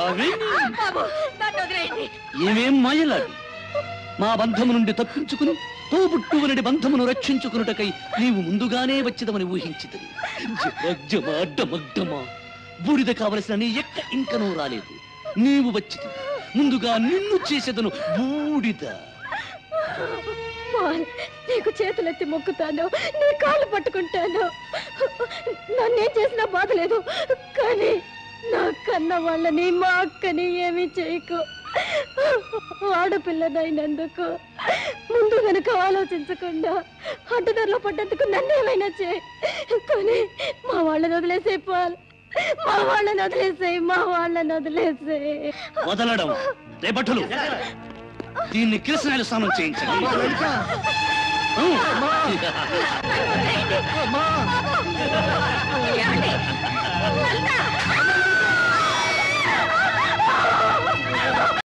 కావేని బాబు నన్ను వదిలేయండి ఏమేం మాయలాడి మా బంధము నుండి తప్పించుకుని తోబుట్టువనడి బంధమును రక్షించుకున్నటకై నీవు ముందుగానే వచ్చిదమని ఊహించితిని జమగ్జమా డమగ్డమా బూడిద కావలసిన నీ ఎక్క ఇంకనూ రాలేదు నీవు వచ్చితి ముందుగా నిన్ను చేసేదను బూడిద పాల్ నీకు చేతులెత్తి మొక్కుతాను నీ కాళ్ళు పట్టుకుంటాను నన్నేం చేసినా బాధ లేదు కానీ నా కన్న వాళ్ళని మా అక్కని ఏమీ చేయకు ఆడపిల్లనైనందుకు ముందు వెనుక ఆలోచించకుండా అడ్డదారిలో పడ్డందుకు నన్నేమైనా చేయి కానీ మా వాళ్ళని వదిలేసే పాల్ మా వాళ్ళని వదిలేసేయి మా వాళ్ళని వదిలేసేయి వదలడం రేపట్టులు దీన్ని కిరసనాయల స్నానం చేయించండి